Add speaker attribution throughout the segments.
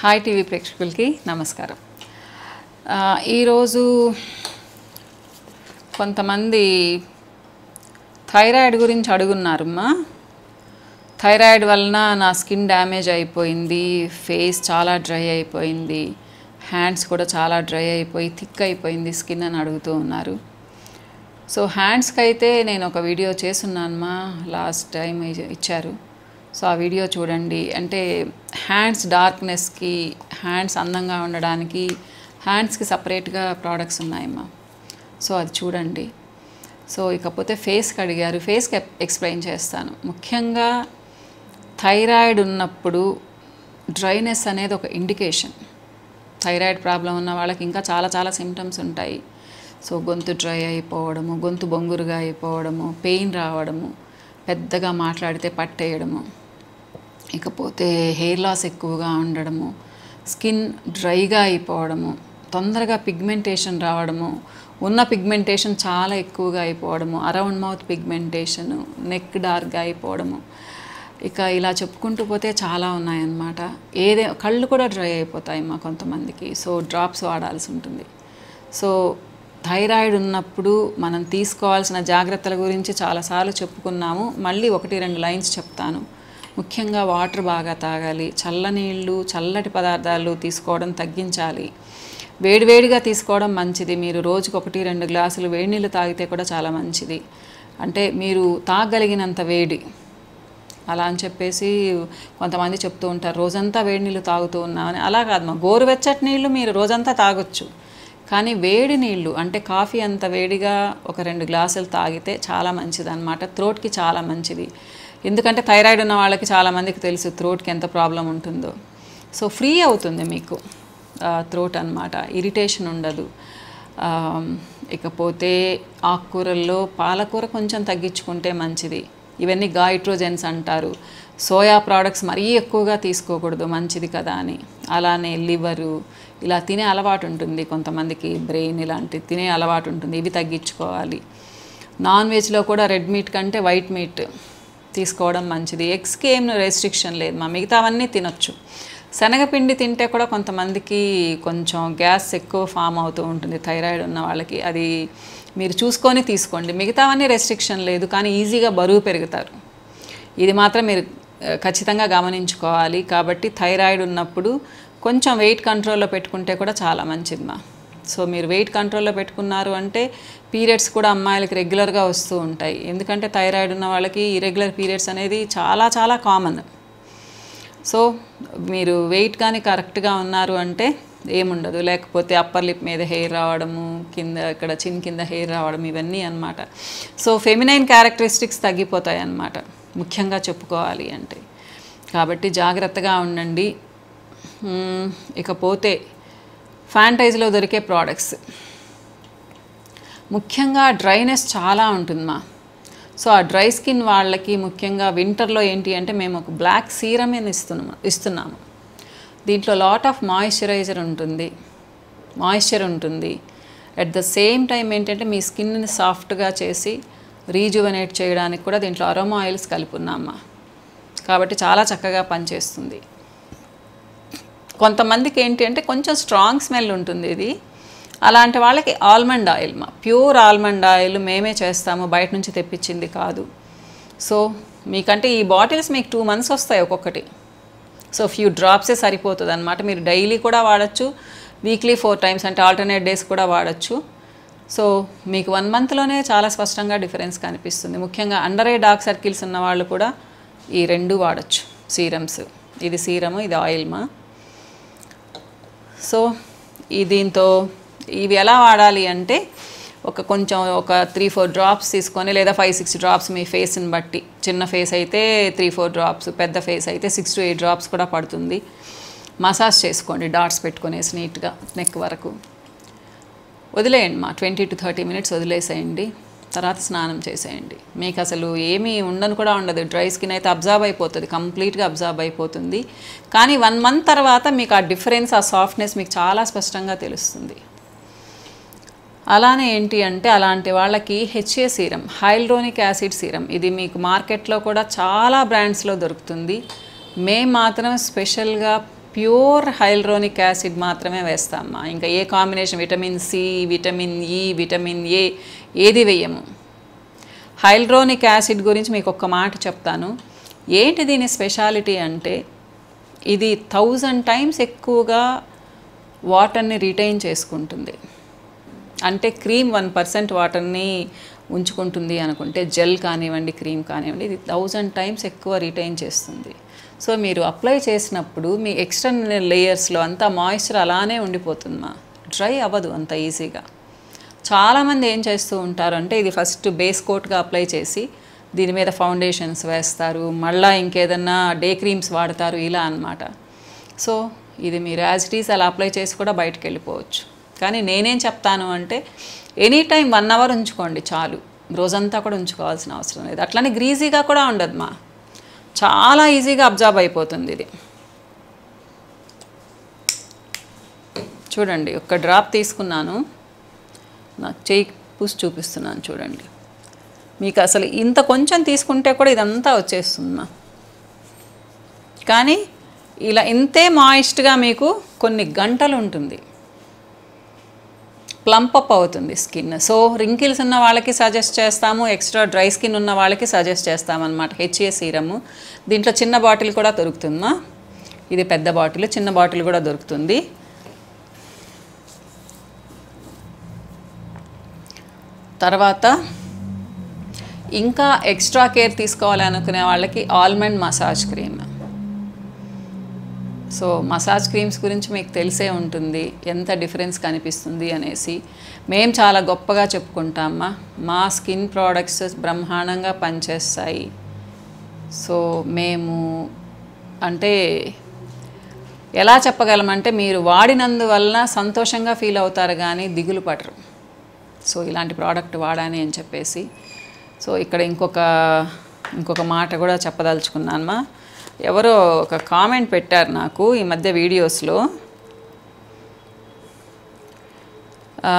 Speaker 1: hi TV ప్రేక్షకులకి నమస్కారం ఆ, ఈరోజు కొంతమంది థైరాయిడ్ గురించి అడుగున్నారమ్మా థైరాయిడ్ వలన నా స్కిన్ డ్యామేజ్ అయిపోయింది ఫేస్ చాలా డ్రై అయిపోయింది హ్యాండ్స్ కూడా చాలా డ్రై అయిపోయి థిక్ అయిపోయింది స్కిన్ అని అడుగుతూ ఉన్నారు సో హ్యాండ్స్కి అయితే నేను ఒక వీడియో చేస్తున్నానమ్మా లాస్ట్ టైం ఇచ్చారు సో ఆ వీడియో చూడండి అంటే హ్యాండ్స్ డార్క్నెస్కి హ్యాండ్స్ అందంగా ఉండడానికి హ్యాండ్స్కి సపరేట్గా ప్రోడక్ట్స్ ఉన్నాయమ్మా సో అది చూడండి సో ఇకపోతే ఫేస్కి అడిగారు ఫేస్కి ఎక్స్ప్లెయిన్ చేస్తాను ముఖ్యంగా థైరాయిడ్ ఉన్నప్పుడు డ్రైనెస్ అనేది ఒక ఇండికేషన్ థైరాయిడ్ ప్రాబ్లం ఉన్న వాళ్ళకి ఇంకా చాలా చాలా సిమ్టమ్స్ ఉంటాయి సో గొంతు డ్రై అయిపోవడము గొంతు బొంగురుగా అయిపోవడము పెయిన్ రావడము పెద్దగా మాట్లాడితే పట్టేయడము ఇకపోతే హెయిర్ లాస్ ఎక్కువగా ఉండడము స్కిన్ డ్రైగా అయిపోవడము తొందరగా పిగ్మెంటేషన్ రావడము ఉన్న పిగ్మెంటేషన్ చాలా ఎక్కువగా అయిపోవడము అరౌండ్ మౌత్ పిగ్మెంటేషన్ నెక్ డార్క్గా అయిపోవడము ఇక ఇలా చెప్పుకుంటూ పోతే చాలా ఉన్నాయన్నమాట ఏదే కళ్ళు కూడా డ్రై అయిపోతాయి మా కొంతమందికి సో డ్రాప్స్ వాడాల్సి ఉంటుంది సో థైరాయిడ్ ఉన్నప్పుడు మనం తీసుకోవాల్సిన జాగ్రత్తల గురించి చాలాసార్లు చెప్పుకున్నాము మళ్ళీ ఒకటి రెండు లైన్స్ చెప్తాను ముఖ్యంగా వాటర్ బాగా తాగాలి చల్లనీళ్ళు చల్లటి పదార్థాలు తీసుకోవడం తగ్గించాలి వేడివేడిగా తీసుకోవడం మంచిది మీరు రోజుకు ఒకటి రెండు గ్లాసులు వేడి నీళ్ళు తాగితే కూడా చాలా మంచిది అంటే మీరు తాగగలిగినంత వేడి అలా అని చెప్పేసి కొంతమంది చెప్తూ ఉంటారు రోజంతా వేడి నీళ్ళు తాగుతూ ఉన్నామని అలా కాదు మా గోరువెచ్చటి నీళ్ళు మీరు రోజంతా తాగొచ్చు కానీ వేడి నీళ్ళు అంటే కాఫీ అంత వేడిగా ఒక రెండు గ్లాసులు తాగితే చాలా మంచిది అనమాట థ్రోట్కి చాలా మంచిది ఎందుకంటే థైరాయిడ్ ఉన్న వాళ్ళకి చాలామందికి తెలుసు థ్రోట్కి ఎంత ప్రాబ్లం ఉంటుందో సో ఫ్రీ అవుతుంది మీకు థ్రోట్ అనమాట ఇరిటేషన్ ఉండదు ఆ, ఇకపోతే ఆకుకూరల్లో పాలకూర కొంచెం తగ్గించుకుంటే మంచిది ఇవన్నీ గాయిట్రోజెన్స్ అంటారు సోయా ప్రోడక్ట్స్ మరీ ఎక్కువగా తీసుకోకూడదు మంచిది కదా అని అలానే లివరు ఇలా తినే అలవాటు ఉంటుంది కొంతమందికి బ్రెయిన్ ఇలాంటి తినే అలవాటు ఉంటుంది ఇవి తగ్గించుకోవాలి నాన్ వెజ్లో కూడా రెడ్ మీట్ కంటే వైట్ మీట్ తీసుకోవడం మంచిది ఎగ్స్కి ఏం రెస్ట్రిక్షన్ లేదు మా మిగతావన్నీ తినొచ్చు శనగపిండి తింటే కూడా కొంతమందికి కొంచెం గ్యాస్ ఎక్కువ ఫామ్ అవుతూ ఉంటుంది థైరాయిడ్ ఉన్న వాళ్ళకి అది మీరు చూసుకొని తీసుకోండి మిగతావన్నీ రెస్ట్రిక్షన్ లేదు కానీ ఈజీగా బరువు పెరుగుతారు ఇది మాత్రం మీరు ఆ, ఖచ్చితంగా గమనించుకోవాలి కాబట్టి థైరాయిడ్ ఉన్నప్పుడు కొంచెం వెయిట్ కంట్రోల్లో పెట్టుకుంటే కూడా చాలా మంచిది మా సో మీరు వెయిట్ కంట్రోల్లో పెట్టుకున్నారు అంటే పీరియడ్స్ కూడా అమ్మాయిలకి రెగ్యులర్గా వస్తూ ఉంటాయి ఎందుకంటే థైరాయిడ్ ఉన్న వాళ్ళకి ఇరెగ్యులర్ పీరియడ్స్ అనేది చాలా చాలా కామన్ సో మీరు వెయిట్ కానీ కరెక్ట్గా ఉన్నారు అంటే ఏముండదు లేకపోతే అప్పర్ లిప్ మీద హెయిర్ రావడము కింద ఇక్కడ చిన్ కింద హెయిర్ రావడం ఇవన్నీ అన్నమాట సో ఫెమినైన్ క్యారెక్టరిస్టిక్స్ తగ్గిపోతాయి అన్నమాట ముఖ్యంగా చెప్పుకోవాలి అంటే కాబట్టి జాగ్రత్తగా ఉండండి మ్మ్, ఇకపోతే ఫ్యాంటైజ్లో దొరికే ప్రోడక్ట్స్ ముఖ్యంగా డ్రైనెస్ చాలా ఉంటుంది మా సో ఆ డ్రై స్కిన్ వాళ్ళకి ముఖ్యంగా వింటర్లో ఏంటి అంటే మేము ఒక బ్లాక్ సీరమ్ ఇస్తున్నాము ఇస్తున్నాము దీంట్లో లాట్ ఆఫ్ మాయిశ్చరైజర్ ఉంటుంది మాయిశ్చర్ ఉంటుంది అట్ ద సేమ్ టైం ఏంటంటే మీ స్కిన్ని సాఫ్ట్గా చేసి రీజువనేట్ చేయడానికి కూడా దీంట్లో అరోమా ఆయిల్స్ కలిపి ఉన్నామా కాబట్టి చాలా చక్కగా పనిచేస్తుంది కొంతమందికి ఏంటి అంటే కొంచెం స్ట్రాంగ్ స్మెల్ ఉంటుంది ఇది అలాంటి వాళ్ళకి ఆల్మండ్ ఆయిల్ మా ప్యూర్ ఆల్మండ్ ఆయిల్ మేమే చేస్తాము బయట నుంచి తెప్పించింది కాదు సో మీకంటే ఈ బాటిల్స్ మీకు టూ మంత్స్ వస్తాయి ఒక్కొక్కటి సో ఫ్యూ డ్రాప్సే సరిపోతుంది అనమాట మీరు డైలీ కూడా వాడచ్చు వీక్లీ ఫోర్ టైమ్స్ అంటే ఆల్టర్నేట్ డేస్ కూడా వాడచ్చు సో మీకు వన్ మంత్లోనే చాలా స్పష్టంగా డిఫరెన్స్ కనిపిస్తుంది ముఖ్యంగా అండర్ ఐ డార్క్ సర్కిల్స్ ఉన్న వాళ్ళు కూడా ఈ రెండు వాడచ్చు సీరమ్స్ ఇది సీరము ఇది ఆయిల్మా సో ఈ దీంతో ఇవి ఎలా వాడాలి అంటే ఒక కొంచెం ఒక త్రీ ఫోర్ డ్రాప్స్ తీసుకొని లేదా ఫైవ్ సిక్స్ డ్రాప్స్ మీ ఫేస్ని బట్టి చిన్న ఫేస్ అయితే త్రీ ఫోర్ డ్రాప్స్ పెద్ద ఫేస్ అయితే సిక్స్ టు ఎయిట్ డ్రాప్స్ కూడా పడుతుంది మసాజ్ చేసుకోండి డాట్స్ పెట్టుకునేసి నీట్గా నెక్ వరకు వదిలేయండి మా ట్వంటీ టు థర్టీ మినిట్స్ వదిలేసేయండి తర్వాత స్నానం చేసేయండి మీకు అసలు ఏమీ ఉండను కూడా ఉండదు డ్రై స్కిన్ అయితే అబ్జార్బ్ అయిపోతుంది కంప్లీట్గా అబ్జార్బ్ అయిపోతుంది కానీ వన్ మంత్ తర్వాత మీకు ఆ డిఫరెన్స్ ఆ సాఫ్ట్నెస్ మీకు చాలా స్పష్టంగా తెలుస్తుంది అలానే ఏంటి అంటే అలాంటి వాళ్ళకి HA serum hyaluronic acid serum ఇది మీకు మార్కెట్లో కూడా చాలా బ్రాండ్స్లో దొరుకుతుంది మేము మాత్రం స్పెషల్గా ప్యూర్ హైల్రోనిక్ యాసిడ్ మాత్రమే వేస్తామమ్మా ఇంకా ఏ combination vitamin C vitamin E vitamin A ఏది వేయము హైల్రోనిక్ యాసిడ్ గురించి మీకు ఒక్క మాట చెప్తాను ఏంటి దీని స్పెషాలిటీ అంటే ఇది థౌజండ్ టైమ్స్ ఎక్కువగా వాటర్ని రిటైన్ చేసుకుంటుంది అంటే క్రీమ్ వన్ పర్సెంట్ వాటర్ని ఉంచుకుంటుంది అనుకుంటే జెల్ కానివ్వండి క్రీమ్ కానివ్వండి ఇది థౌజండ్ టైమ్స్ ఎక్కువ రిటైన్ చేస్తుంది సో మీరు అప్లై చేసినప్పుడు మీ ఎక్స్టర్నల్ లేయర్స్లో అంతా మాయిశ్చర్ అలానే ఉండిపోతుందమ్మా డ్రై అవ్వదు అంత ఈజీగా చాలామంది ఏం చేస్తూ ఉంటారు అంటే ఇది ఫస్ట్ బేస్ కోట్గా అప్లై చేసి దీని మీద ఫౌండేషన్స్ వేస్తారు మళ్ళీ ఇంకేదన్నా డే క్రీమ్స్ వాడతారు ఇలా అన్నమాట సో ఇది మీరు యాజ్ ఇట్ ఈస్ అలా అప్లై చేసి కూడా బయటకు వెళ్ళిపోవచ్చు కానీ నేనేం చెప్తాను అంటే ఎనీ టైం వన్ అవర్ ఉంచుకోండి చాలు రోజంతా కూడా ఉంచుకోవాల్సిన అవసరం లేదు అట్లనే గ్రీజీగా కూడా ఉండదు మా చాలా ఈజీగా అబ్జర్వ్ అయిపోతుంది ఇది చూడండి ఒక డ్రాప్ తీసుకున్నాను నా చేయి పూసి చూపిస్తున్నాను చూడండి మీకు అసలు ఇంత కొంచెం తీసుకుంటే కూడా ఇదంతా వచ్చేస్తుందమ్మా కానీ ఇలా ఇంతే మాయిస్ట్గా మీకు కొన్ని గంటలు ఉంటుంది ప్లంప్ అప్ అవుతుంది స్కిన్ సో రింకిల్స్ ఉన్న వాళ్ళకి సజెస్ట్ చేస్తాము ఎక్స్ట్రా డ్రై స్కిన్ ఉన్న వాళ్ళకి సజెస్ట్ చేస్తామన్నమాట హెచ్ఏ సీరము దీంట్లో చిన్న బాటిల్ కూడా దొరుకుతుందమ్మా ఇది పెద్ద బాటిల్ చిన్న బాటిల్ కూడా దొరుకుతుంది తర్వాత ఇంకా ఎక్స్ట్రా కేర్ తీసుకోవాలి అనుకునే వాళ్ళకి almond massage cream so massage creams గురించి మీకు తెలిసే ఉంటుంది ఎంత డిఫరెన్స్ కనిపిస్తుంది అనేసి మేము చాలా గొప్పగా చెప్పుకుంటామా మా స్కిన్ ప్రోడక్ట్స్ బ్రహ్మాండంగా పనిచేస్తాయి సో మేము అంటే ఎలా చెప్పగలమంటే మీరు వాడినందువలన సంతోషంగా ఫీల్ అవుతారు కానీ దిగులు పడరు సో ఇలాంటి ప్రోడక్ట్ వాడాని అని చెప్పేసి సో ఇక్కడ ఇంకొక ఇంకొక మాట కూడా చెప్పదలుచుకున్నానమ్మా ఎవరో ఒక కామెంట్ పెట్టారు నాకు ఈ మధ్య వీడియోస్లో ఆ,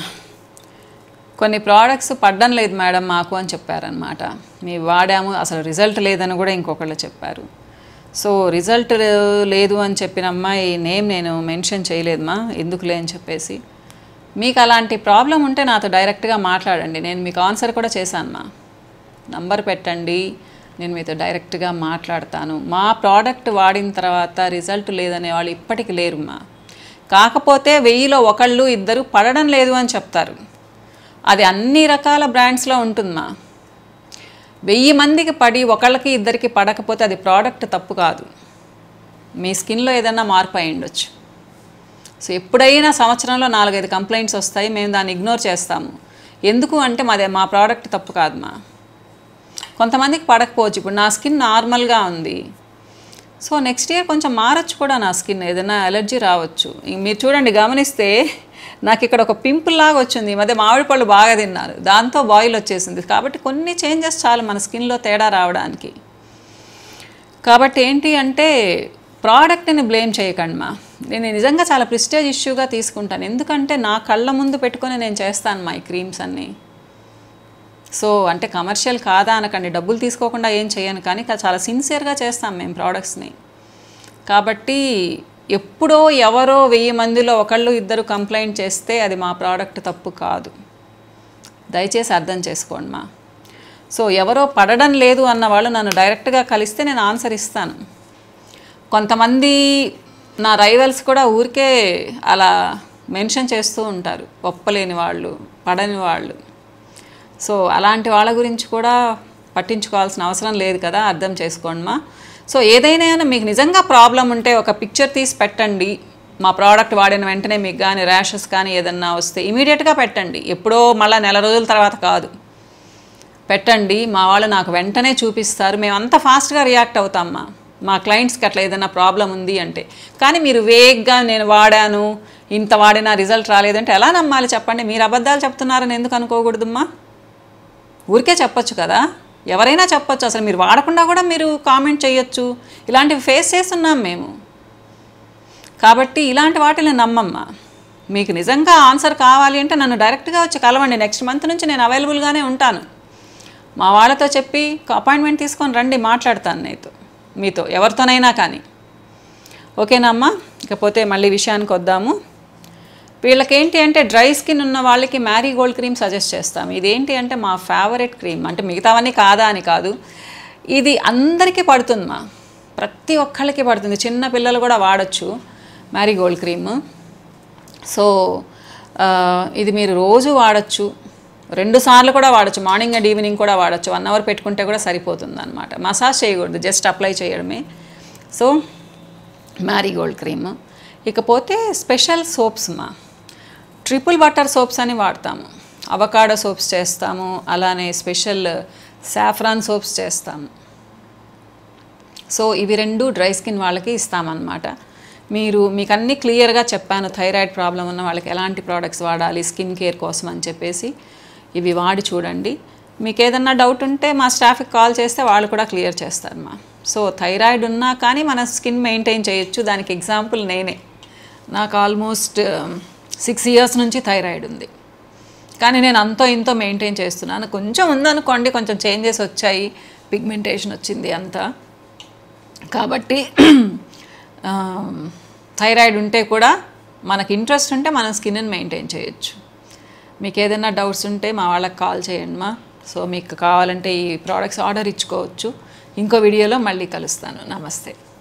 Speaker 1: కొన్ని ప్రోడక్ట్స్ పడ్డం లేదు మేడం మాకు అని చెప్పారనమాట మేము వాడాము అసలు రిజల్ట్ లేదని కూడా ఇంకొకళ్ళు చెప్పారు సో రిజల్ట్ లేదు అని చెప్పిన అమ్మాయి నేమ్ నేను మెన్షన్ చేయలేదమ్మా ఎందుకులే అని చెప్పేసి మీకు అలాంటి ప్రాబ్లం ఉంటే నాతో డైరెక్ట్గా మాట్లాడండి నేను మీకు ఆన్సర్ కూడా చేశానమ్మా నంబర్ పెట్టండి నేను మీతో డైరెక్ట్గా మాట్లాడతాను మా ప్రోడక్ట్ వాడిన తర్వాత రిజల్ట్ లేదనే వాళ్ళు ఇప్పటికి లేరుమ్మా కాకపోతే వెయ్యిలో ఒకళ్ళు ఇద్దరు పడడం లేదు అని చెప్తారు అది అన్ని రకాల బ్రాండ్స్లో ఉంటుందమ్మా వెయ్యి మందికి పడి ఒకళ్ళకి ఇద్దరికి పడకపోతే అది ప్రోడక్ట్ తప్పు కాదు మీ స్కిన్లో ఏదైనా మార్పు అయి ఉండొచ్చు సో ఎప్పుడైనా సంవత్సరంలో నాలుగైదు కంప్లైంట్స్ వస్తాయి మేము దాన్ని ఇగ్నోర్ చేస్తాము ఎందుకు అంటే మాదే మా ప్రోడక్ట్ తప్పు కాదు మా కొంతమందికి పడకపోవచ్చు ఇప్పుడు నా స్కిన్ నార్మల్గా ఉంది సో నెక్స్ట్ ఇయర్ కొంచెం మారచ్చు కూడా నా స్కిన్ ఏదైనా అలర్జీ రావచ్చు ఇంక మీరు చూడండి గమనిస్తే నాకు ఇక్కడ ఒక పింపుల్ లాగా వచ్చింది ఈ మధ్య మామిడి పళ్ళు బాగా తిన్నారు దాంతో బాయిల్ వచ్చేసింది కాబట్టి కొన్ని చేంజెస్ చాలు మన స్కిన్లో తేడా రావడానికి కాబట్టి ఏంటి అంటే ప్రోడక్ట్ని బ్లేమ్ చేయకండి మా నేను నిజంగా చాలా ప్రిస్టేజ్ ఇష్యూగా తీసుకుంటాను ఎందుకంటే నా కళ్ళ ముందు పెట్టుకొని నేను చేస్తాను మా ఈ క్రీమ్స్ అన్నీ సో అంటే కమర్షియల్ కాదా అనకండి డబ్బులు తీసుకోకుండా ఏం చేయను కానీ కా- చాలా సిన్సియర్గా చేస్తాం మేము ప్రోడక్ట్స్ని కాబట్టి ఎప్పుడో ఎవరో వెయ్యి మందిలో ఒకళ్ళు ఇద్దరు కంప్లైంట్ చేస్తే అది మా ప్రోడక్ట్ తప్పు కాదు దయచేసి అర్థం చేసుకోండి మా సో ఎవరో పడడం లేదు అన్న వాళ్ళు నన్ను డైరెక్ట్గా కలిస్తే నేను ఆన్సర్ ఇస్తాను కొంతమంది నా రైవల్స్ కూడా ఊరికే అలా మెన్షన్ చేస్తూ ఉంటారు ఒప్పలేని వాళ్ళు పడని వాళ్ళు సో అలాంటి వాళ్ళ గురించి కూడా పట్టించుకోవాల్సిన అవసరం లేదు కదా అర్థం చేసుకోండి మా సో ఏదైనా మీకు నిజంగా ప్రాబ్లం ఉంటే ఒక పిక్చర్ తీసి పెట్టండి మా ప్రోడక్ట్ వాడిన వెంటనే మీకు కానీ ర్యాషెస్ కానీ ఏదన్నా వస్తే ఇమీడియట్గా పెట్టండి ఎప్పుడో మళ్ళీ నెల రోజుల తర్వాత కాదు పెట్టండి మా వాళ్ళు నాకు వెంటనే చూపిస్తారు మేము అంత ఫాస్ట్గా రియాక్ట్ అవుతామ్మా మా క్లయింట్స్కి అట్లా ఏదైనా ప్రాబ్లం ఉంది అంటే కానీ మీరు వేగ్గా నేను వాడాను ఇంత వాడినా రిజల్ట్ రాలేదంటే ఎలా నమ్మాలి చెప్పండి మీరు అబద్ధాలు చెప్తున్నారని ఎందుకు అనుకోకూడదమ్మా ఊరికే చెప్పొచ్చు కదా ఎవరైనా చెప్పొచ్చు అసలు మీరు వాడకుండా కూడా మీరు కామెంట్ చేయొచ్చు ఇలాంటివి ఫేస్ చేస్తున్నాం మేము కాబట్టి ఇలాంటి వాటిని నమ్మమ్మా మీకు నిజంగా ఆన్సర్ కావాలి అంటే నన్ను డైరెక్ట్గా వచ్చి కలవండి నెక్స్ట్ మంత్ నుంచి నేను అవైలబుల్గానే ఉంటాను మా వాళ్ళతో చెప్పి అపాయింట్మెంట్ తీసుకొని రండి మాట్లాడతాను నీతో మీతో ఎవరితోనైనా కానీ ఓకేనా అమ్మా ఇకపోతే మళ్ళీ విషయానికి వద్దాము వీళ్ళకేంటి అంటే డ్రై స్కిన్ ఉన్న వాళ్ళకి మ్యారీగోల్డ్ క్రీమ్ సజెస్ట్ చేస్తాము ఇదేంటి అంటే మా ఫేవరెట్ క్రీమ్ అంటే మిగతావన్నీ కాదా అని కాదు ఇది అందరికీ పడుతుంది మా ప్రతి ఒక్కళ్ళకి పడుతుంది చిన్న పిల్లలు కూడా వాడచ్చు మ్యారీగోల్డ్ క్రీమ్ సో ఆ, ఇది మీరు రోజు వాడచ్చు రెండు సార్లు కూడా వాడచ్చు మార్నింగ్ అండ్ ఈవినింగ్ కూడా వాడచ్చు వన్ అవర్ పెట్టుకుంటే కూడా సరిపోతుంది అనమాట మసాజ్ చేయకూడదు జస్ట్ అప్లై చేయడమే సో మ్యారీగోల్డ్ క్రీమ్ ఇకపోతే స్పెషల్ సోప్స్ మా ట్రిపుల్ బటర్ సోప్స్ అని వాడతాము అవకాడో సోప్స్ చేస్తాము అలానే స్పెషల్ సాఫ్రాన్ సోప్స్ చేస్తాము సో ఇవి రెండు డ్రై స్కిన్ వాళ్ళకి ఇస్తామన్నమాట మీరు మీకు అన్నీ క్లియర్గా చెప్పాను థైరాయిడ్ ప్రాబ్లం ఉన్న వాళ్ళకి ఎలాంటి ప్రోడక్ట్స్ వాడాలి స్కిన్ కేర్ కోసం అని చెప్పేసి ఇవి వాడి చూడండి మీకు ఏదన్నా డౌట్ ఉంటే మా స్టాఫ్కి కాల్ చేస్తే వాళ్ళు కూడా క్లియర్ చేస్తారు మా సో థైరాయిడ్ ఉన్నా కానీ మన స్కిన్ మెయింటైన్ చేయొచ్చు దానికి ఎగ్జాంపుల్ నేనే నాకు ఆల్మోస్ట్ సిక్స్ ఇయర్స్ నుంచి థైరాయిడ్ ఉంది కానీ నేను అంతో ఇంతో మెయింటైన్ చేస్తున్నాను కొంచెం ఉందనుకోండి కొంచెం చేంజెస్ వచ్చాయి పిగ్మెంటేషన్ వచ్చింది అంతా కాబట్టి ఆ, థైరాయిడ్ ఉంటే కూడా మనకి ఇంట్రెస్ట్ ఉంటే మన స్కిన్ని మెయింటైన్ చేయొచ్చు మీకు ఏదైనా డౌట్స్ ఉంటే మా వాళ్ళకి కాల్ చేయండి మా సో మీకు కావాలంటే ఈ ప్రోడక్ట్స్ ఆర్డర్ ఇచ్చుకోవచ్చు ఇంకో వీడియోలో మళ్ళీ కలుస్తాను నమస్తే